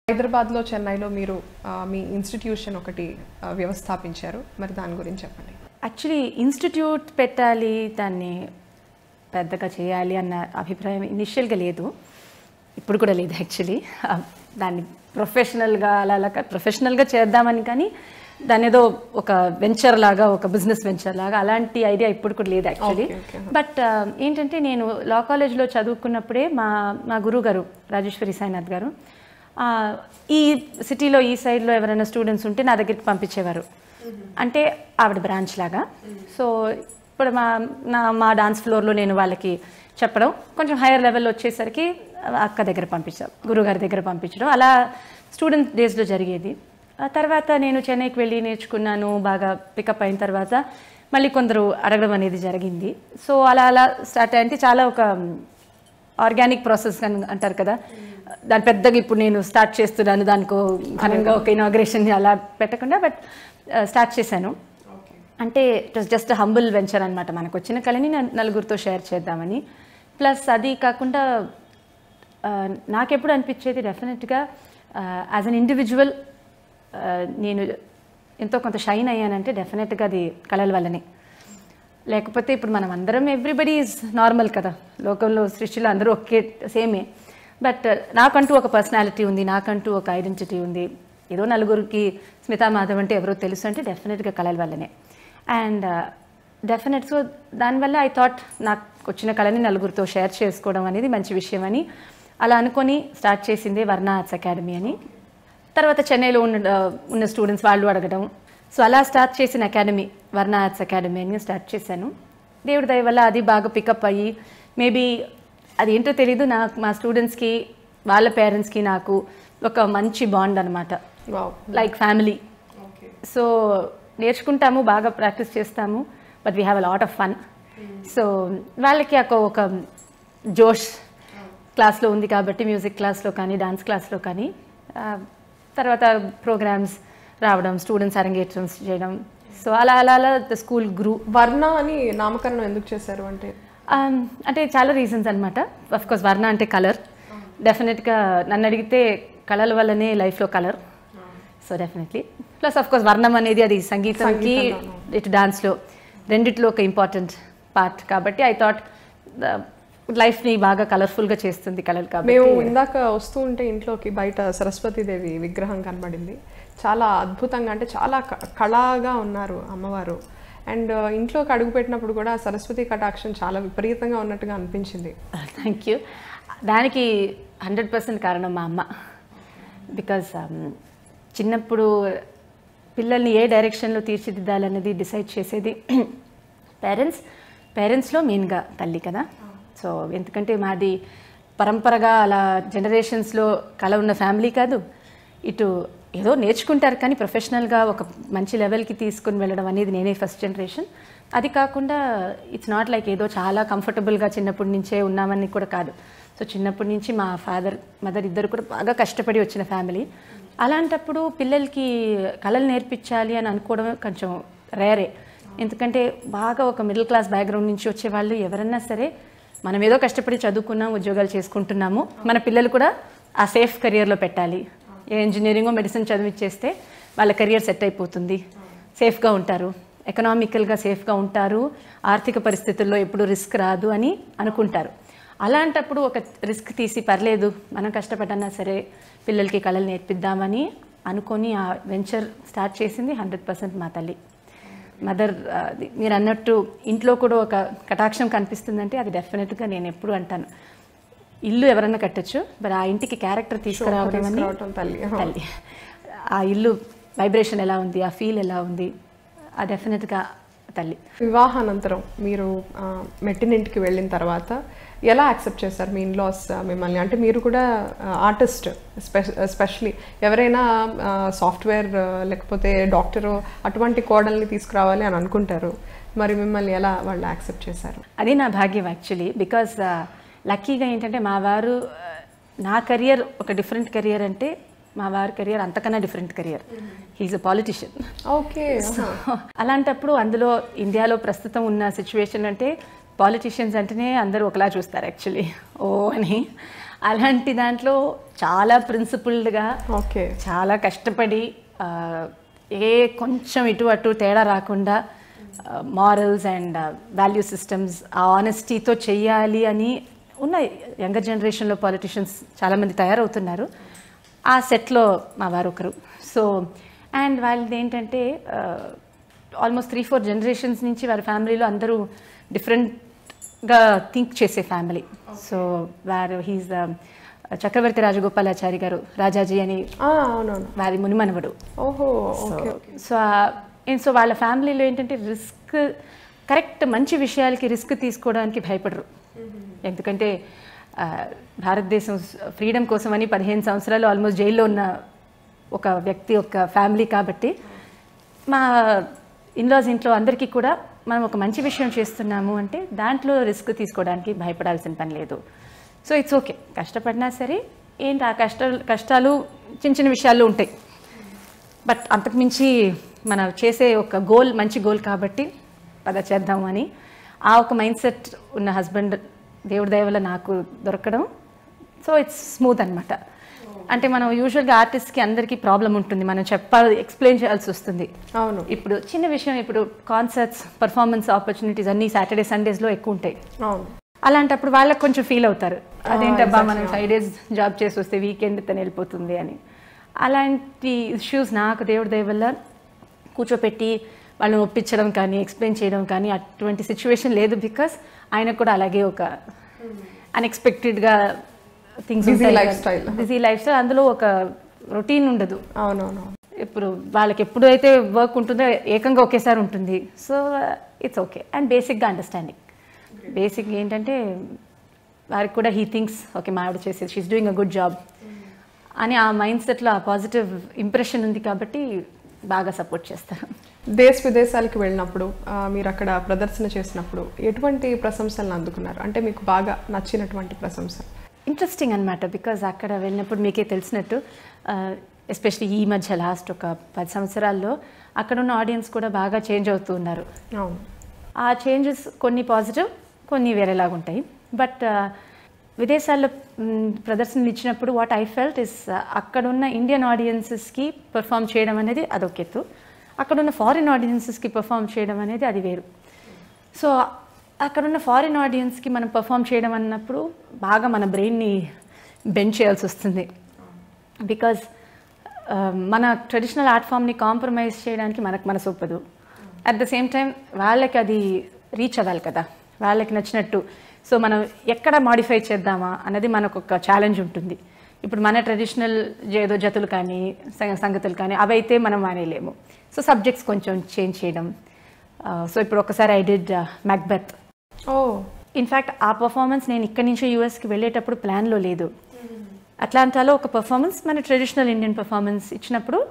హైదరాబాద్లో చెన్నైలో మీరు ఆ, మీ ఇన్స్టిట్యూషన్ ఒకటి ఆ, వ్యవస్థాపించారు మరి దాని గురించి చెప్పండి యాక్చువల్లీ ఇన్స్టిట్యూట్ పెట్టాలి దాన్ని పెద్దగా చేయాలి అన్న అభిప్రాయం ఇనిషియల్గా లేదు ఇప్పుడు కూడా లేదు యాక్చువల్లీ దాన్ని ప్రొఫెషనల్గా అలా అలా ప్రొఫెషనల్గా చేద్దామని కానీ దాని ఏదో ఒక వెంచర్ లాగా ఒక బిజినెస్ వెంచర్ లాగా అలాంటి ఐడియా ఇప్పుడు కూడా లేదు యాక్చువల్లీ Okay, okay. బట్ ఏంటంటే నేను లా కాలేజ్లో చదువుకున్నప్పుడే మా మా గురువు గారు రాజేశ్వరి సాయినాథ్ గారు ఆ, ఈ సిటీలో ఈ సైడ్లో ఎవరైనా స్టూడెంట్స్ ఉంటే నా దగ్గరికి పంపించేవారు అంటే ఆవిడ బ్రాంచ్ లాగా సో ఇప్పుడు మా నా మా డాన్స్ ఫ్లోర్లో నేను వాళ్ళకి చెప్పడం కొంచెం హైయర్ లెవెల్లో వచ్చేసరికి అక్క దగ్గర పంపించాం గురుగారి దగ్గర పంపించడం అలా స్టూడెంట్ డేస్లో జరిగేది ఆ తర్వాత నేను చెన్నైకి వెళ్ళి నేర్చుకున్నాను బాగా పికప్ అయిన తర్వాత మళ్ళీ కొందరు అడగడం అనేది జరిగింది సో అలా అలా స్టార్ట్ అయింది చాలా ఒక ఆర్గానిక్ ప్రాసెస్ అని అంటారు కదా దాని పెద్దగా ఇప్పుడు నేను స్టార్ట్ చేస్తున్నాను దానికి ఘనంగా ఒక ఇనాగ్రేషన్ అలా పెట్టకుండా బట్ స్టార్ట్ చేశాను అంటే it was just humble venture అనమాట మనకు వచ్చిన కళని నల్- నలుగురితో షేర్ చేద్దామని ప్లస్ అది కాకుండా ఆ, నాకెప్పుడు అనిపించేది డెఫినెట్గా యాజ్ అన్ ఇండివిజువల్ నేను ఎంతో కొంత షైన్ అయ్యానంటే డెఫినెట్గా అది కళల వల్లనే లేకపోతే ఇప్పుడు మనం అందరం ఎవ్రీబడి ఈజ్ నార్మల్ కదా లోకంలో సృష్టిలో అందరూ ఒకే సేమే బట్ నాకంటూ ఒక పర్సనాలిటీ ఉంది నాకంటూ ఒక ఐడెంటిటీ ఉంది ఏదో నలుగురికి స్మితా మాధవ్ అంటే ఎవరో తెలుసు అంటే డెఫినెట్గా కళల వల్లనే అండ్ డెఫినెట్ సో దానివల్ల ఐ థాట్ నాకు వచ్చిన కళని నలుగురితో షేర్ చేసుకోవడం అనేది మంచి విషయం అని అలా అనుకొని స్టార్ట్ చేసిందే వర్ణ ఆర్ట్స్ అకాడమీ అని తర్వాత చెన్నైలో ఉన్న ఉన్న స్టూడెంట్స్ వాళ్ళు అడగడం సో అలా స్టార్ట్ చేసిన అకాడమీ వర్ణ ఆర్ట్స్ అకాడమీ అని స్టార్ట్ చేశాను దేవుడి దయ వల్ల అది బాగా పికప్ అయ్యి మేబీ అది ఏంటో తెలీదు నాకు మా స్టూడెంట్స్కి వాళ్ళ పేరెంట్స్కి నాకు ఒక మంచి బాండ్ అనమాట వావ్ లైక్ ఫ్యామిలీ సో నేర్చుకుంటాము బాగా ప్రాక్టీస్ చేస్తాము but we have a lot of fun so వాళ్ళకి ఒక ఒక జోష్ క్లాస్లో ఉంది కాబట్టి మ్యూజిక్ క్లాస్లో కానీ డాన్స్ క్లాస్లో కానీ ఆ, తర్వాత ప్రోగ్రామ్స్ రావడం స్టూడెంట్స్ అరంగేట్రమ్స్ చేయడం సో అలా అలా అలా ద స్కూల్ గ్రూ వర్ణ అని నామకరణం ఎందుకు చేశారు అంటే Um, అంటే చాలా రీజన్స్ అనమాట కోర్స్ వర్ణ అంటే కలర్ డెఫినెట్గా నన్ను అడిగితే కళల వల్లనే లైఫ్లో colour so definitely plus of course వర్ణం అనేది అది సంగీతంకి ఇటు డాన్స్లో రెండిట్లో ఒక ఇంపార్టెంట్ పార్ట్ కాబట్టి ఐ థాట్ లైఫ్ని బాగా కలర్ఫుల్గా చేస్తుంది కళలు కాబట్టి మేము ఇందాక వస్తూ ఉంటే ఇంట్లోకి బయట సరస్వతీదేవి విగ్రహం కనబడింది చాలా అద్భుతంగా అంటే చాలా క- కళగా ఉన్నారు అమ్మవారు అండ్ ఇంట్లోకి అడుగు పెట్టినప్పుడు కూడా ఆ సరస్వతి కటాక్షం చాలా విపరీతంగా ఉన్నట్టుగా అనిపించింది థ్యాంక్ యూ దానికి హండ్రెడ్ పర్సెంట్ కారణం మా అమ్మ బికాజ్ చిన్నప్పుడు పిల్లల్ని ఏ డైరెక్షన్లో తీర్చిదిద్దాలన్నది డిసైడ్ చేసేది పేరెంట్స్ పేరెంట్స్లో మెయిన్గా తల్లి కదా సో ఎందుకంటే మాది పరంపరగా అలా జనరేషన్స్లో కళ ఉన్న ఫ్యామిలీ కాదు ఇటు ఏదో నేర్చుకుంటారు కానీ ప్రొఫెషనల్గా ఒక మంచి లెవెల్కి తీసుకుని వెళ్ళడం అనేది నేనే ఫస్ట్ జనరేషన్ అది కాకుండా ఇట్స్ నాట్ లైక్ ఏదో చాలా కంఫర్టబుల్గా చిన్నప్పటి నుంచే ఉన్నామని కూడా కాదు సో చిన్నప్పటి నుంచి మా ఫాదర్ మదర్ ఇద్దరు కూడా బాగా కష్టపడి వచ్చిన ఫ్యామిలీ అలాంటప్పుడు పిల్లలకి కళలు నేర్పించాలి అని అనుకోవడం కొంచెం రేరే ఎందుకంటే బాగా ఒక మిడిల్ క్లాస్ బ్యాక్గ్రౌండ్ నుంచి వచ్చే వాళ్ళు ఎవరన్నా సరే మనం ఏదో కష్టపడి చదువుకున్నాం ఉద్యోగాలు చేసుకుంటున్నాము మన పిల్లలు కూడా ఆ సేఫ్ కెరియర్లో పెట్టాలి ఏ ఇంజనీరింగ్ మెడిసిన్ చదివిచ్చేస్తే వాళ్ళ కెరియర్ సెట్ అయిపోతుంది సేఫ్గా ఉంటారు ఎకనామికల్గా సేఫ్గా ఉంటారు ఆర్థిక పరిస్థితుల్లో ఎప్పుడు రిస్క్ రాదు అని అనుకుంటారు అలాంటప్పుడు ఒక రిస్క్ తీసి పర్లేదు మనం కష్టపడన్నా సరే పిల్లలకి కళలు నేర్పిద్దామని అనుకొని ఆ వెంచర్ స్టార్ట్ చేసింది హండ్రెడ్ పర్సెంట్ మా తల్లి మదర్ మీరు అన్నట్టు ఇంట్లో కూడా ఒక కటాక్షం కనిపిస్తుందంటే అది డెఫినెట్గా నేను ఎప్పుడు అంటాను ఇల్లు ఎవరన్నా కట్టొచ్చు బట్ ఆ ఇంటికి క్యారెక్టర్ తీసుకురావడం అని తీసుకురావటం తల్లి తల్లి ఆ ఇల్లు వైబ్రేషన్ ఎలా ఉంది ఆ ఫీల్ ఎలా ఉంది ఆ డెఫినెట్గా తల్లి వివాహానంతరం మీరు ఆ, మెట్టినింటికి వెళ్ళిన తర్వాత ఎలా యాక్సెప్ట్ చేశారు మీ ఇన్లాస్ మిమ్మల్ని అంటే మీరు కూడా ఆర్టిస్ట్ ఎస్పెషలీ ఎవరైనా సాఫ్ట్వేర్ లేకపోతే డాక్టరు అటువంటి కోడల్ని తీసుకురావాలి అని అనుకుంటారు మరి మిమ్మల్ని ఎలా వాళ్ళు యాక్సెప్ట్ చేశారు అది నా భాగ్యం యాక్చువల్లీ బికాస్ లక్కీగా ఏంటంటే మా వారు ఆ, నా కెరియర్ ఒక డిఫరెంట్ కెరియర్ అంటే మా వారి కెరియర్ అంతకన్నా different career he's a politician okay అలాంటప్పుడు అందులో ఇండియాలో ప్రస్తుతం ఉన్న సిచ్యువేషన్ అంటే పాలిటిషియన్స్ అంటేనే అందరూ ఒకలా చూస్తారు యాక్చువల్లీ ఓ అని అలాంటి దాంట్లో చాలా ప్రిన్సిపుల్డ్గా ఓకే చాలా కష్టపడి ఆ, ఏ కొంచెం ఇటు అటు తేడా రాకుండా మారల్స్ అండ్ వాల్యూ సిస్టమ్స్ ఆ ఆనెస్టీతో చెయ్యాలి అని ఉన్న యంగర్ జనరేషన్లో పాలిటిషియన్స్ చాలామంది తయారవుతున్నారు ఆ సెట్లో మా వారు ఒకరు సో అండ్ వాళ్ళది ఏంటంటే ఆల్మోస్ట్ త్రీ ఫోర్ జనరేషన్స్ నుంచి వారి ఫ్యామిలీలో అందరూ డిఫరెంట్గా థింక్ చేసే ఫ్యామిలీ సో వారు హీస్ చక్రవర్తి రాజగోపాలాచారి గారు రాజాజీ అని ఆ, అవునవును వారి మునిమనవడు ఓహో ఓకే ఓకే సో సో వాళ్ళ ఫ్యామిలీలో ఏంటంటే రిస్క్ కరెక్ట్ మంచి విషయాలకి రిస్క్ తీసుకోవడానికి భయపడరు ఎందుకంటే ఆ, భారతదేశం ఫ్రీడమ్ కోసమని పదిహేను సంవత్సరాలు ఆల్మోస్ట్ జైల్లో ఉన్న ఒక వ్యక్తి ఒక ఫ్యామిలీ కాబట్టి మా ఇన్లాస్ ఇంట్లో అందరికీ కూడా మనం ఒక మంచి విషయం చేస్తున్నాము అంటే దాంట్లో రిస్క్ తీసుకోవడానికి భయపడాల్సిన పని లేదు సో ఇట్స్ ఓకే కష్టపడినా సరే ఏంటి ఆ కష్టాలు కష్టాలు చిన్న చిన్న విషయాల్లో ఉంటాయి బట్ అంతకుమించి మనం చేసే ఒక గోల్ మంచి గోల్ కాబట్టి పద చేద్దాం అని ఆ ఒక మైండ్ సెట్ ఉన్న హస్బెండ్ దేవుడి దయ వల్ల నాకు దొరకడం సో ఇట్స్ స్మూత్ అనమాట అంటే మనం యూజువల్గా ఆర్టిస్ట్కి అందరికీ ప్రాబ్లం ఉంటుంది మనం చెప్పాలి ఎక్స్ప్లెయిన్ చేయాల్సి వస్తుంది అవును ఇప్పుడు చిన్న విషయం ఇప్పుడు కాన్సర్ట్స్ పర్ఫార్మెన్స్ ఆపర్చునిటీస్ అన్ని సాటర్డే సండేస్లో ఎక్కువ ఉంటాయి అవును అలాంటప్పుడు వాళ్ళకి కొంచెం ఫీల్ అవుతారు అదేంటబ్బా మనం ఫైవ్ డేస్ జాబ్ చేసి వస్తే వీకెండ్ తను వెళ్ళిపోతుంది అని అలాంటి ఇష్యూస్ నాకు దేవుడి దయ వల్ల కూర్చోపెట్టి వాళ్ళని ఒప్పించడం కానీ ఎక్స్ప్లెయిన్ చేయడం కానీ అటువంటి సిచ్యువేషన్ లేదు బికాస్ ఆయనకు కూడా అలాగే ఒక అన్ఎక్స్పెక్టెడ్గా things Busy lifestyle. Busy lifestyle అందులో ఒక రొటీన్ ఉండదు అవునవును ఇప్పుడు వాళ్ళకి ఎప్పుడైతే వర్క్ ఉంటుందో ఏకంగా ఒకేసారి ఉంటుంది సో ఇట్స్ ఓకే అండ్ బేసిక్గా అండర్స్టాండింగ్ బేసిక్ ఏంటంటే వారికి కూడా హీ థింక్స్ ఓకే మా ఆవిడ చేసేది she's doing a good job అని ఆ మైండ్ సెట్లో ఆ పాజిటివ్ ఇంప్రెషన్ ఉంది కాబట్టి బాగా సపోర్ట్ చేస్తారు దేశ విదేశాలకు వెళ్ళినప్పుడు ఆ, మీరు అక్కడ ప్రదర్శన చేసినప్పుడు ఎటువంటి ప్రశంసలను అందుకున్నారు అంటే మీకు బాగా నచ్చినటువంటి ప్రశంస ఇంట్రెస్టింగ్ అనమాట బికాజ్ అక్కడ వెళ్ళినప్పుడు మీకే తెలిసినట్టు ఎస్పెషలీ ఈ మధ్య లాస్ట్ ఒక పది సంవత్సరాల్లో అక్కడ ఉన్న ఆడియన్స్ కూడా బాగా చేంజ్ అవుతూ ఉన్నారు అవును ఆ చేంజెస్ కొన్ని పాజిటివ్ కొన్ని వేరేలాగా ఉంటాయి బట్ విదేశాల్లో మ్, ప్రదర్శనలు ఇచ్చినప్పుడు వాట్ ఐ ఫెల్ట్ ఇస్ అక్కడున్న ఇండియన్ ఆడియన్సెస్కి పెర్ఫామ్ చేయడం అనేది అదొక ఎత్తు అక్కడున్న ఫారిన్ ఆడియన్సెస్కి పెర్ఫామ్ చేయడం అనేది అది వేరు సో అక్కడున్న ఫారిన్ ఆడియన్స్కి మనం పెర్ఫామ్ చేయడం అన్నప్పుడు బాగా మన బ్రెయిన్ని బెండ్ చేయాల్సి వస్తుంది బికాజ్ మన ట్రెడిషనల్ ఆర్ట్ ఫామ్ని కాంప్రమైజ్ చేయడానికి మనకు మనసు ఒప్పదు అట్ ద సేమ్ టైం వాళ్ళకి అది రీచ్ అవ్వాలి కదా వాళ్ళకి నచ్చినట్టు సో మనం ఎక్కడ మాడిఫై చేద్దామా అన్నది మనకు ఒక ఛాలెంజ్ ఉంటుంది ఇప్పుడు మన ట్రెడిషనల్ ఏదో జతులు కానీ సంగ- సంగతులు కానీ అవి అయితే మనం మానేయలేము సో సబ్జెక్ట్స్ కొంచెం చేంజ్ చేయడం సో ఇప్పుడు ఒకసారి ఐ డిడ్ మ్యాక్బెత్ ఓ ఇన్ఫ్యాక్ట్ ఆ పర్ఫార్మెన్స్ నేను ఇక్కడి నుంచి యూఎస్కి వెళ్ళేటప్పుడు ప్లాన్లో లేదు అట్లాంటాలో ఒక పర్ఫార్మెన్స్ మన ట్రెడిషనల్ ఇండియన్ పర్ఫార్మెన్స్ ఇచ్చినప్పుడు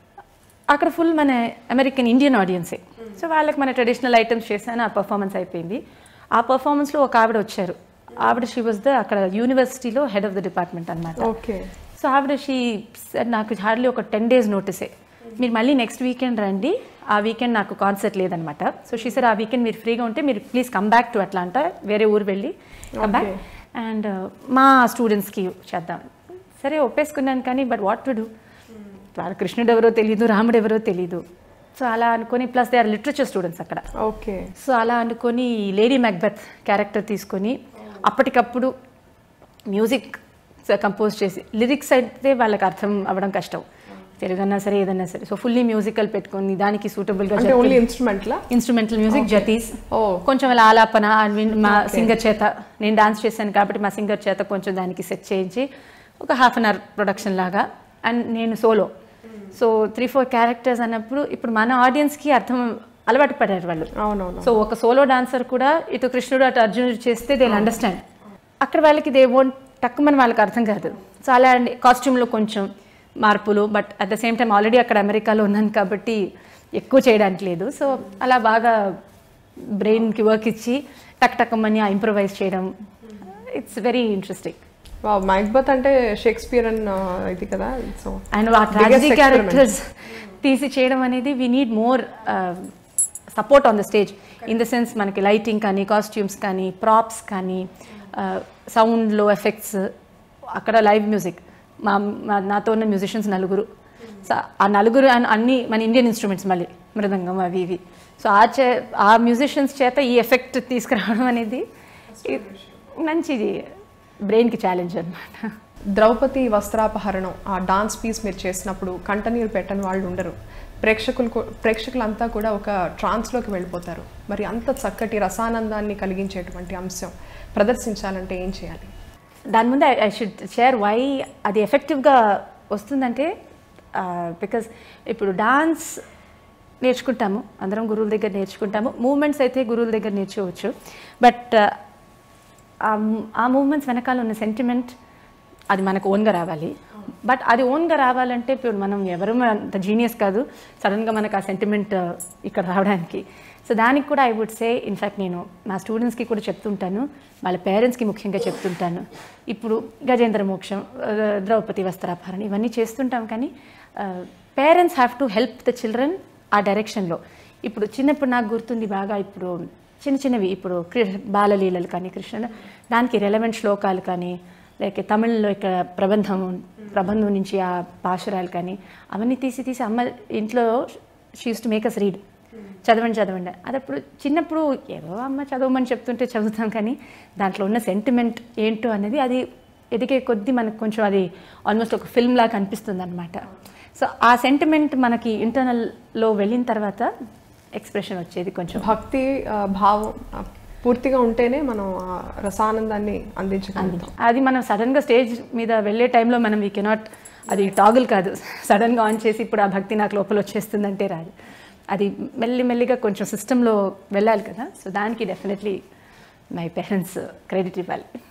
అక్కడ ఫుల్ మన అమెరికన్ ఇండియన్ ఆడియన్సే సో వాళ్ళకి మన ట్రెడిషనల్ ఐటమ్స్ చేశాను ఆ పర్ఫార్మెన్స్ అయిపోయింది ఆ పర్ఫార్మెన్స్లో ఒక ఆవిడ వచ్చారు ఆవిడ షీ వాజ్ ద అక్కడ యూనివర్సిటీలో హెడ్ ఆఫ్ ద డిపార్ట్మెంట్ అనమాట ఓకే సో ఆవిడ షీ said, నాకు హార్డ్లీ ఒక టెన్ డేస్ నోటీసే మీరు మళ్ళీ నెక్స్ట్ వీకెండ్ రండి ఆ వీకెండ్ నాకు కాన్సర్ట్ లేదనమాట సో షీ సార్ ఆ వీకెండ్ మీరు ఫ్రీగా ఉంటే మీరు please come back to Atlanta వేరే ఊరు వెళ్ళి కమ్ బ్యాక్ అండ్ మా స్టూడెంట్స్కి చేద్దాం సరే ఒప్పేసుకున్నాను కానీ బట్ వాట్ టు డూ వాళ్ళ కృష్ణుడు ఎవరో తెలియదు రాముడు ఎవరో తెలియదు సో అలా అనుకొని plus they are literature students అక్కడ ఓకే సో అలా అనుకొని లేడీ మ్యాక్బెత్ క్యారెక్టర్ తీసుకొని అప్పటికప్పుడు మ్యూజిక్ కంపోజ్ చేసి లిరిక్స్ అయితే వాళ్ళకి అర్థం అవ్వడం కష్టం తెలుగన్నా సరే ఏదన్నా సరే సో ఫుల్లీ మ్యూజికల్ పెట్టుకొని దానికి సూటబుల్గా అంటే ఓన్లీ ఇన్స్ట్రుమెంట్లా ఇన్స్ట్రుమెంటల్ మ్యూజిక్ జతీస్ ఓ కొంచెం అలా ఆలాపన and విన్- మా సింగర్ చేత నేను డాన్స్ చేశాను కాబట్టి మా సింగర్ చేత కొంచెం దానికి సెట్ చేయించి ఒక హాఫ్ అన్ అవర్ ప్రొడక్షన్ లాగా అండ్ నేను solo so three four characters అన్నప్పుడు ఇప్పుడు మన ఆడియన్స్కి అర్థం అలవాటు పడారు వాళ్ళు అవునవును సో ఒక సోలో డాన్సర్ కూడా ఇటు కృష్ణుడు అటు అర్జునుడు చేస్తే దే అండర్స్టాండ్ అక్కడ వాళ్ళకి దే వోంట్ తక్కువని వాళ్ళకి అర్థం కాదు సో అలా అండి కాస్ట్యూమ్లో కొంచెం మార్పులు but at the same time already అక్కడ అమెరికాలో ఉన్నాను కాబట్టి ఎక్కువ చేయడానికి లేదు సో అలా బాగా బ్రెయిన్కి వర్క్ ఇచ్చి టక్ టక్కమని ఆ ఇంప్రొవైజ్ చేయడం it's very interesting wow Macbeth అంటే షేక్స్పియర్ అండ్ ఇది కదా సో అండ్ ఆ Biggest ట్రాజడీ experiment. క్యారెక్టర్స్ తీసి చేయడం అనేది we need more support on the stage in the sense మనకి లైటింగ్ కానీ కాస్ట్యూమ్స్ కానీ ప్రాప్స్ కానీ సౌండ్లో ఎఫెక్ట్స్ అక్కడ లైవ్ మ్యూజిక్ మా మా- నాతో ఉన్న మ్యూజిషియన్స్ నలుగురు సో ఆ నలుగురు అన్- అన్ని మన ఇండియన్ ఇన్స్ట్రుమెంట్స్ మళ్ళీ మృదంగం అవి ఇవి సో ఆ చే ఆ మ్యూజిషియన్స్ చేత ఈ ఎఫెక్ట్ తీసుకురావడం అనేది ఇది మంచిది బ్రెయిన్కి ఛాలెంజ్ అనమాట ద్రౌపది వస్త్రాపహరణం ఆ డాన్స్ పీస్ మీరు చేసినప్పుడు కంటనీరు పెట్టని వాళ్ళు ఉండరు ప్రేక్షకులు కూ- ప్రేక్షకులంతా కూడా ఒక ట్రాన్స్లోకి వెళ్ళిపోతారు మరి అంత చక్కటి రసానందాన్ని కలిగించేటువంటి అంశం ప్రదర్శించాలంటే ఏం చేయాలి దాని ముందు ఐ షుడ్ షేర్ వై అది ఎఫెక్టివ్గా వస్తుందంటే బికాజ్ ఇప్పుడు డాన్స్ నేర్చుకుంటాము అందరం గురువుల దగ్గర నేర్చుకుంటాము మూమెంట్స్ అయితే గురువుల దగ్గర నేర్చుకోవచ్చు బట్ ఆ మూమెంట్స్ వెనకాల ఉన్న సెంటిమెంట్ అది మనకు ఓన్గా రావాలి బట్ అది ఓన్గా రావాలంటే ఇప్పుడు మనం ఎవరు అంత జీనియస్ కాదు సడన్గా మనకు ఆ సెంటిమెంట్ ఇక్కడ రావడానికి సో దానికి కూడా ఐ వుడ్ సే ఇన్ఫ్యాక్ట్ నేను నా స్టూడెంట్స్కి కూడా చెప్తుంటాను వాళ్ళ పేరెంట్స్కి ముఖ్యంగా చెప్తుంటాను ఇప్పుడు గజేంద్ర మోక్షం ఆ, ద్రౌపది వస్త్రాపహరణ ఇవన్నీ చేస్తుంటాం కానీ parents have to help the children ఆ డైరెక్షన్లో ఇప్పుడు చిన్నప్పుడు నాకు గుర్తుంది బాగా ఇప్పుడు చిన్న చిన్నవి ఇప్పుడు కృ- బాలలీలలు కానీ కృష్ణ దానికి రెలవెంట్ శ్లోకాలు కానీ లేక తమిళ్లో ఇక్కడ ప్రబంధం ప్రబంధం నుంచి ఆ పాశురాలు కానీ అవన్నీ తీసి తీసి అమ్మ ఇంట్లో she's to make us read చదవండి చదవండి అది అప్పుడు చిన్నప్పుడు ఏదో అమ్మ చదవమని చెప్తుంటే చదువుతాం కానీ దాంట్లో ఉన్న సెంటిమెంట్ ఏంటో అనేది అది ఎదిగే కొద్దీ మనకు కొంచెం అది ఆల్మోస్ట్ ఒక ఫిల్మ్ లాగా అనిపిస్తుంది అనమాట సో ఆ సెంటిమెంట్ మనకి ఇంటర్నల్లో వెళ్ళిన తర్వాత ఎక్స్ప్రెషన్ వచ్చేది కొంచెం భక్తి ఆ, భావం ఆ, పూర్తిగా ఉంటేనే మనం ఆ రసానందాన్ని అందించగలుగుతాం అది మనం సడన్గా స్టేజ్ మీద వెళ్ళే టైంలో మనం వీ కెనాట్ అది టాగుల్ కాదు సడన్గా ఆన్ చేసి ఇప్పుడు ఆ భక్తి నాకు లోపల వచ్చేస్తుందంటే రాదు అది మెల్లి మెల్లిగా కొంచెం సిస్టంలో వెళ్ళాలి కదా సో దానికి డెఫినెట్లీ మై పేరెంట్స్ క్రెడిట్ ఇవ్వాలి